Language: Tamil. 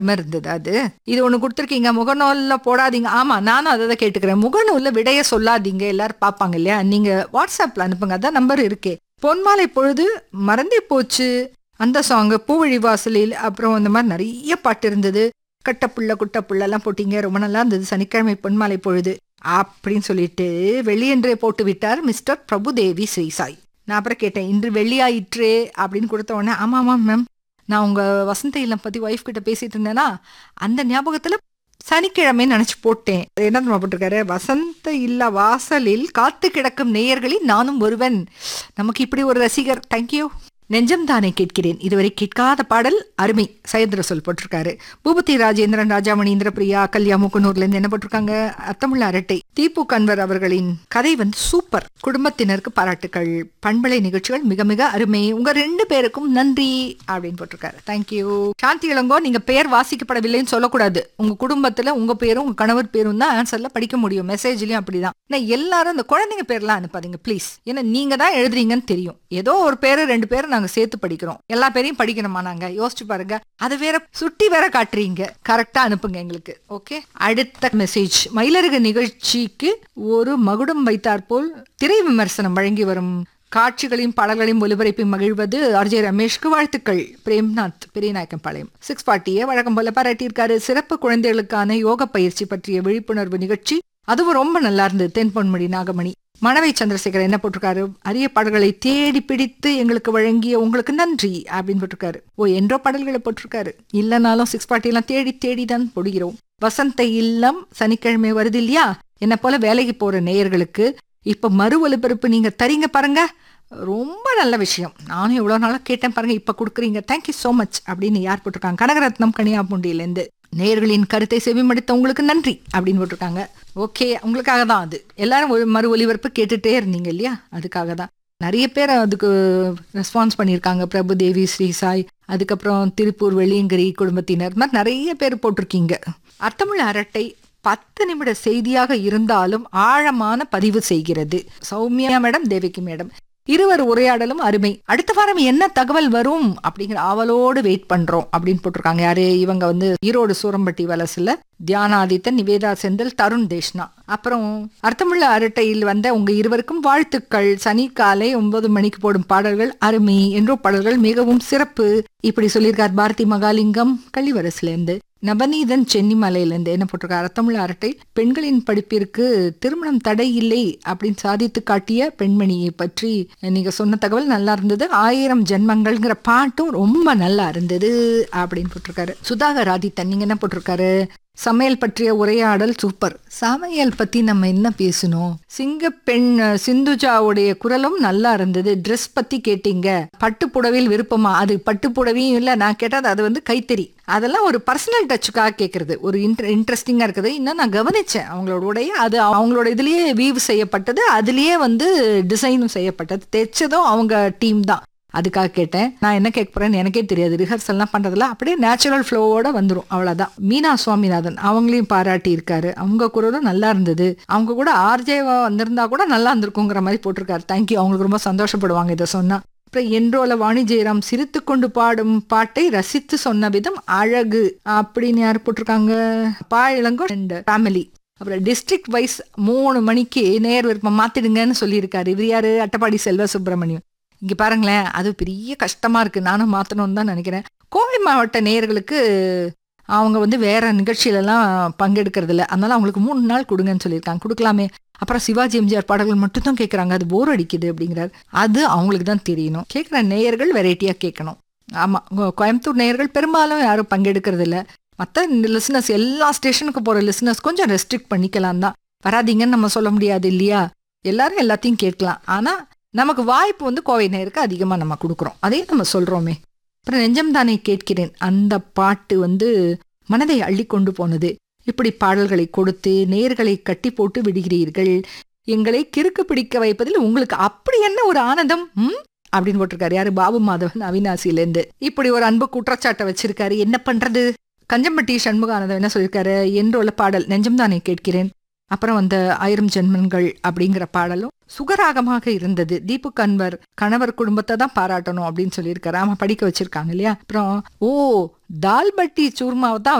இருந்தது அது இது ஒண்ணு கொடுத்துருக்கீங்க முகநூல்ல போடாதீங்க ஆமா நானும் அதை தான் கேட்டுக்கிறேன் முகநூல்ல விடைய சொல்லாதீங்க எல்லாரும் பார்ப்பாங்க இல்லையா நீங்க வாட்ஸ்அப்ல அனுப்புங்க அதான் நம்பர் இருக்கே பொன்மாலை பொழுது மறந்தே போச்சு அந்த சாங் பூவழி வாசலில் அப்புறம் இந்த மாதிரி நிறைய பாட்டு இருந்தது கட்டப்புள்ள குட்டப்புள்ள எல்லாம் போட்டீங்க ரொம்ப நல்லா இருந்தது சனிக்கிழமை பொன்மாலை பொழுது அப்படின்னு சொல்லிட்டு வெள்ளியன்றே போட்டு விட்டார் மிஸ்டர் பிரபுதேவி ஸ்ரீசாய் நான் அப்புறம் கேட்டேன் இன்று வெள்ளியாயிற்றே அப்படின்னு கொடுத்த உடனே ஆமா ஆமா மேம் நான் உங்க வசந்த இல்லம் பத்தி ஒய்ஃப் கிட்ட பேசிட்டு இருந்தேன்னா அந்த ஞாபகத்துல சனிக்கிழமை நினைச்சு போட்டேன் என்ன தெரியுமா போட்டிருக்காரு வசந்த இல்ல வாசலில் காத்து கிடக்கும் நேயர்களில் நானும் ஒருவன் நமக்கு இப்படி ஒரு ரசிகர் தேங்க்யூ நெஞ்சம் தானே கேட்கிறேன் இதுவரை கேட்காத பாடல் அருமை சயந்திர சொல் போட்டிருக்காரு பூபதி ராஜேந்திரன் ராஜாமணி இந்திரபிரியா கல்யா முக்குனூர்ல இருந்து என்ன போட்டிருக்காங்க அத்தமிழ் அரட்டை தீபு கன்வர் அவர்களின் கதை வந்து சூப்பர் குடும்பத்தினருக்கு பாராட்டுக்கள் பண்பலை நிகழ்ச்சிகள் மிக மிக அருமை உங்க ரெண்டு பேருக்கும் நன்றி அப்படின்னு போட்டிருக்காரு தேங்க்யூ சாந்தி இளங்கோ நீங்க பெயர் வாசிக்கப்படவில்லைன்னு சொல்லக்கூடாது உங்க குடும்பத்துல உங்க பேரும் உங்க கணவர் பேரும் தான் ஆன்சர்ல படிக்க முடியும் மெசேஜ்லயும் அப்படிதான் ஆனா எல்லாரும் அந்த குழந்தைங்க பேர்லாம் அனுப்பாதீங்க ப்ளீஸ் ஏன்னா நீங்க தான் எழுதுறீங்கன்னு தெரியும் ஏதோ ஒரு பேரு ரெண்டு பேரும் நாங்க சேர்த்து படிக்கிறோம் எல்லா பேரையும் படிக்கணுமா நாங்க யோசிச்சு பாருங்க அது வேற சுட்டி வேற காட்டுறீங்க கரெக்டா அனுப்புங்க எங்களுக்கு ஓகே அடுத்த மெசேஜ் மயிலருகு நிகழ்ச்சிக்கு ஒரு மகுடம் வைத்தாற்போல் திரை விமர்சனம் வழங்கி வரும் காட்சிகளையும் பாடல்களையும் ஒலிபரப்பி மகிழ்வது ஆர்ஜே ரமேஷ்க்கு வாழ்த்துக்கள் பிரேம்நாத் பெரியநாயக்கம்பாளையம் சிக்ஸ் பார்ட்டியை வழக்கம் போல பாராட்டியிருக்காரு சிறப்பு குழந்தைகளுக்கான யோக பயிற்சி பற்றிய விழிப்புணர்வு நிகழ்ச்சி அதுவும் ரொம்ப நல்லா இருந்தது தென்பொன்மணி நாகமணி மணவை சந்திரசேகர் என்ன போட்டிருக்காரு அரிய பாடல்களை தேடி பிடித்து எங்களுக்கு வழங்கிய உங்களுக்கு நன்றி அப்படின்னு போட்டிருக்காரு ஓ என்றோ பாடல்களை போட்டிருக்காரு இல்லைனாலும் சிக்ஸ் பார்ட்டி எல்லாம் தேடி தேடி தான் போடுகிறோம் வசந்த இல்லம் சனிக்கிழமை வருது இல்லையா என்ன போல வேலைக்கு போற நேயர்களுக்கு இப்ப மறு ஒலிபரப்பு நீங்க தரீங்க பாருங்க ரொம்ப நல்ல விஷயம் நானும் எவ்வளவு நாளா கேட்டேன் பாருங்க இப்ப கொடுக்குறீங்க தேங்க்யூ so மச் அப்படின்னு யார் போட்டிருக்காங்க கனகரத்னம் கனியாபுண்டியிலேருந்து நேயர்களின் கருத்தை செவிமடுத்த உங்களுக்கு நன்றி அப்படின்னு போட்டிருக்காங்க ஓகே உங்களுக்காக தான் அது எல்லாரும் ஒரு மறு ஒலிபரப்பு கேட்டுட்டே இருந்தீங்க இல்லையா அதுக்காக தான் நிறைய பேர் அதுக்கு ரெஸ்பான்ஸ் பண்ணியிருக்காங்க பிரபுதேவி ஸ்ரீசாய் அதுக்கப்புறம் திருப்பூர் வெள்ளியங்கிரி குடும்பத்தினர் இந்த மாதிரி நிறைய பேர் போட்டிருக்கீங்க அர்த்தமுள்ள அரட்டை பத்து நிமிட செய்தியாக இருந்தாலும் ஆழமான பதிவு செய்கிறது சௌமியா மேடம் தேவிகி மேடம் இருவர் உரையாடலும் அருமை அடுத்த வாரம் என்ன தகவல் வரும் அப்படிங்கிற ஆவலோடு வெயிட் பண்றோம் அப்படின்னு போட்டிருக்காங்க யாரு இவங்க வந்து ஈரோடு சூரம்பட்டி வலசுல தியானாதித்தன் நிவேதா செந்தில் தருண் தேஷ்னா அப்புறம் அர்த்தமுள்ள அரட்டையில் வந்த உங்க இருவருக்கும் வாழ்த்துக்கள் சனி காலை ஒன்பது மணிக்கு போடும் பாடல்கள் அருமை என்றோ பாடல்கள் மிகவும் சிறப்பு இப்படி சொல்லியிருக்கார் பாரதி மகாலிங்கம் கள்ளிவரசுல இருந்து நவநீதன் சென்னிமலையிலேருந்து என்ன போட்டிருக்காரு அர்த்தமுள்ள அரட்டை பெண்களின் படிப்பிற்கு திருமணம் தடை இல்லை அப்படின்னு சாதித்து காட்டிய பெண்மணியை பற்றி நீங்க சொன்ன தகவல் நல்லா இருந்தது ஆயிரம் ஜென்மங்கள்ங்கிற பாட்டும் ரொம்ப நல்லா இருந்தது அப்படின்னு போட்டிருக்காரு சுதாகர் ஆதித்தன் நீங்க என்ன போட்டிருக்காரு சமையல் பற்றிய உரையாடல் சூப்பர் சமையல் பத்தி நம்ம என்ன பேசணும் சிங்க பெண் சிந்துஜாவுடைய குரலும் நல்லா இருந்தது ட்ரெஸ் பத்தி கேட்டீங்க பட்டு புடவையில் விருப்பமா அது பட்டு புடவையும் இல்ல நான் கேட்டது அது வந்து கைத்தறி அதெல்லாம் ஒரு பர்சனல் டச்சுக்காக கேட்கறது ஒரு இன்ட்ர இன்ட்ரெஸ்டிங்கா இருக்குது இன்னும் நான் கவனிச்சேன் அவங்களோட உடைய அது அவங்களோட இதுலயே வீவ் செய்யப்பட்டது அதுலயே வந்து டிசைனும் செய்யப்பட்டது தைச்சதும் அவங்க டீம் தான் அதுக்காக கேட்டேன் நான் என்ன கேட்க போறேன்னு எனக்கே தெரியாது ரிஹர்சல்லாம் பண்றதுல அப்படியே நேச்சுரல் ஃப்ளோவோட வந்துடும் அவ்வளவுதான் மீனா சுவாமிநாதன் அவங்களையும் பாராட்டி இருக்காரு அவங்க குரலும் நல்லா இருந்தது அவங்க கூட ஆர்ஜேவா வந்திருந்தா கூட நல்லா இருந்திருக்குங்கிற மாதிரி போட்டிருக்காரு தேங்க்யூ அவங்களுக்கு ரொம்ப சந்தோஷப்படுவாங்க இதை சொன்னா அப்புறம் என்றோல வாணி ஜெயராம் சிரித்து கொண்டு பாடும் பாட்டை ரசித்து சொன்ன விதம் அழகு அப்படின்னு யார் போட்டிருக்காங்க பா இளங்கோ அண்ட் ஃபேமிலி அப்புறம் டிஸ்ட்ரிக்ட் வைஸ் மூணு மணிக்கு நேர் விருப்பம் மாத்திடுங்கன்னு சொல்லியிருக்காரு இவர் யாரு அட்டப்பாடி செல்வ சுப்பிரமணியம் இங்க பாருங்களேன் அது பெரிய கஷ்டமா இருக்கு நானும் மாத்தணும்னு தான் நினைக்கிறேன் கோவை மாவட்ட நேயர்களுக்கு அவங்க வந்து வேற நிகழ்ச்சியிலலாம் பங்கெடுக்கிறது இல்லை அதனால அவங்களுக்கு மூணு நாள் கொடுங்கன்னு சொல்லியிருக்காங்க கொடுக்கலாமே அப்புறம் சிவாஜி எம்ஜிஆர் பாடல்கள் மட்டும் தான் கேட்குறாங்க அது போர் அடிக்குது அப்படிங்கிறார் அது அவங்களுக்கு தான் தெரியணும் கேட்குற நேயர்கள் வெரைட்டியாக கேட்கணும் ஆமாம் கோயம்புத்தூர் நேயர்கள் பெரும்பாலும் யாரும் பங்கெடுக்கிறது இல்லை மற்ற லிசனர்ஸ் எல்லா ஸ்டேஷனுக்கு போகிற லிசனர்ஸ் கொஞ்சம் ரெஸ்ட்ரிக்ட் பண்ணிக்கலாம் தான் வராதீங்கன்னு நம்ம சொல்ல முடியாது இல்லையா எல்லாரும் எல்லாத்தையும் கேட்கலாம் ஆனால் நமக்கு வாய்ப்பு வந்து கோவை நேருக்கு அதிகமாக நம்ம கொடுக்குறோம் அதையும் நம்ம சொல்கிறோமே அப்புறம் நெஞ்சம் தானே கேட்கிறேன் அந்த பாட்டு வந்து மனதை அள்ளி கொண்டு போனது இப்படி பாடல்களை கொடுத்து நேர்களை கட்டி போட்டு விடுகிறீர்கள் எங்களை கிறுக்கு பிடிக்க வைப்பதில் உங்களுக்கு அப்படி என்ன ஒரு ஆனந்தம் ம் அப்படின்னு போட்டிருக்காரு யாரு பாபு மாதவன் அவினாசியிலேருந்து இப்படி ஒரு அன்பு குற்றச்சாட்டை வச்சிருக்காரு என்ன பண்றது கஞ்சம்பட்டி சண்முகானந்தம் என்ன சொல்லியிருக்காரு என்றுள்ள பாடல் நெஞ்சம் தானே கேட்கிறேன் அப்புறம் அந்த ஆயிரம் ஜென்மன்கள் அப்படிங்கிற பாடலும் சுகராகமாக இருந்தது தீபு கன்வர் கணவர் குடும்பத்தை தான் பாராட்டணும் அப்படின்னு சொல்லியிருக்காரு ஆமா படிக்க வச்சிருக்காங்க இல்லையா அப்புறம் ஓ தால் பட்டி சூர்மாவை தான்